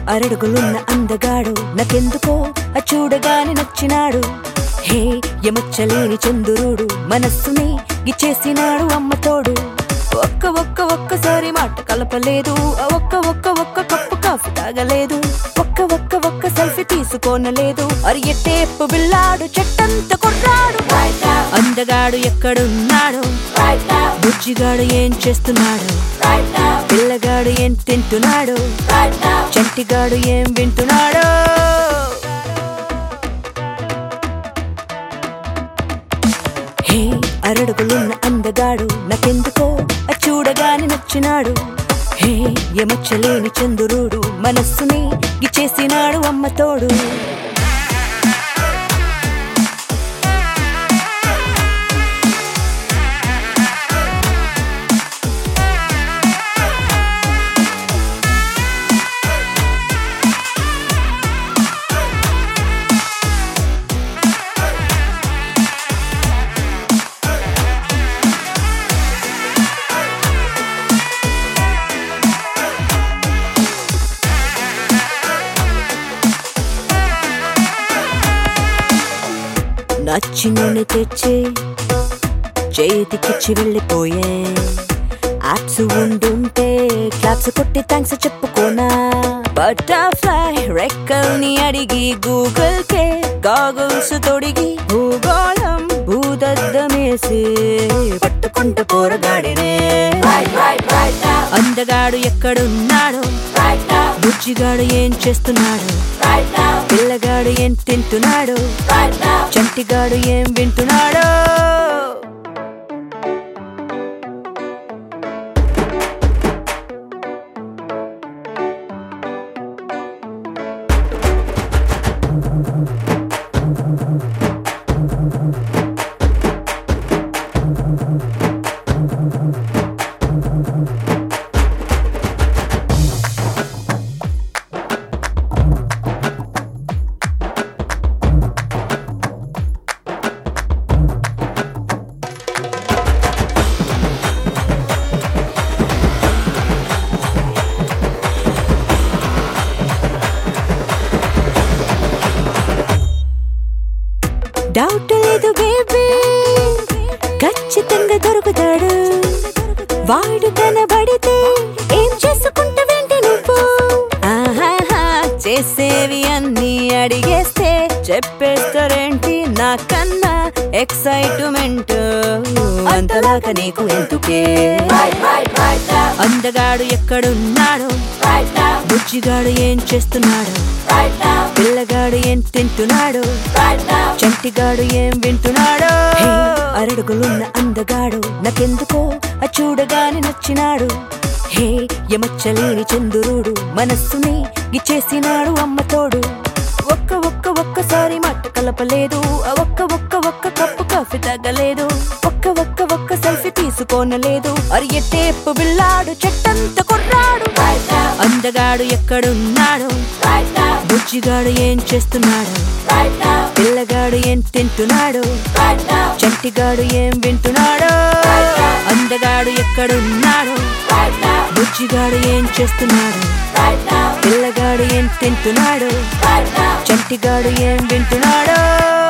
అరడుగులున్న అందగాడు నాకెందుకో ఆ చూడగానే నచ్చినాడు హే ఎమచ్చలేని చందురుడు మనస్సుని గిచ్చేసినాడు అమ్మతోడు ఒక్క ఒక్క ఒక్కసారి మాట కలపలేదు ఆ ఒక్క ఒక్క ఒక్క కప్పు కాఫీ తాగలేదు ఒక్క ఒక్క ఒక్క సెల్ఫీ తీసుకోనలేదు అరి ఎట్టేపు బిల్లాడు చెట్టంత కొట్టాడు అందగాడు ఎక్కడున్నాడు బుజ్జిగాడు ఏం చేస్తున్నాడు పిల్లగాడు ఏం తింటున్నాడు చంటిగాడు ఏం వింటున్నాడు హే అరడుగులున్న అందగాడు నాకెందుకో ఆ చూడగానే నచ్చినాడు హే ఎమచ్చలేని చందురుడు మనస్సుని గిచ్చేసినాడు అమ్మతోడు నచ్చి నూనె తెచ్చి చేతికిచ్చి వెళ్ళిపోయే యాప్స్ ఉండుంటే క్లాప్స్ కొట్టి థ్యాంక్స్ చెప్పుకోనా బటర్ఫ్లై రెక్కల్ని అడిగి గూగుల్ కే గాగుల్స్ తొడిగి భూగోళం భూదద్దమేసి పట్టుకుంటూ పోరగాడినే అందగాడు ఎక్కడున్నాడు బుజ్జిగాడు ఏం చేస్తున్నాడు పిల్లగాడు ఏం తింటున్నాడు చంటిగాడు ఏం వింటున్నాడు డౌట్ లేదు బేబీ ఖచ్చితంగా దొరుకుతాడు వాడు కనబడితే ఏం చేసుకుంటావేంటి నువ్వు ఆహాహా చేసేవి అన్ని అడిగేస్తే చెప్పేస్తారేంటి నాకన్నా ఎక్సైట్మెంట్ అంతలాగా నీకు ఎందుకే అందగాడు ఎక్కడున్నాడు బుజ్జిగాడు ఏం చేస్తున్నాడు పిల్లగాడు ఏం తింటున్నాడు చంటిగాడు ఏం వింటున్నాడు అరడుగులున్న అందగాడు నాకెందుకో ఆ చూడగానే నచ్చినాడు హే ఎమచ్చలేని చందురుడు మనస్సుని గిచ్చేసినాడు అమ్మతోడు ఒక్క ఒక్క ఒక్కసారి మాట కలపలేదు ఆ ఒక్క ఒక్క ఒక్క కప్పు కాఫీ తాగలేదు ఒక్క ఒక్క ఒక్క సెల్ఫీ తీసుకోనలేదు అరి ఎట్టేపు బిల్లాడు చెట్టంత కొర్రాడు అందగాడు ఎక్కడున్నాడు బుజ్జిగాడు ఏం చేస్తున్నాడు పిల్లగాడు ఏం తింటున్నాడు చంటిగాడు ఏం వింటున్నాడు అందగాడు ఎక్కడున్నాడు బుజ్జిగాడు ఏం చేస్తున్నాడు పిల్లగాడు ఏం తింటున్నాడు చంటిగాడు ఏం వింటున్నాడు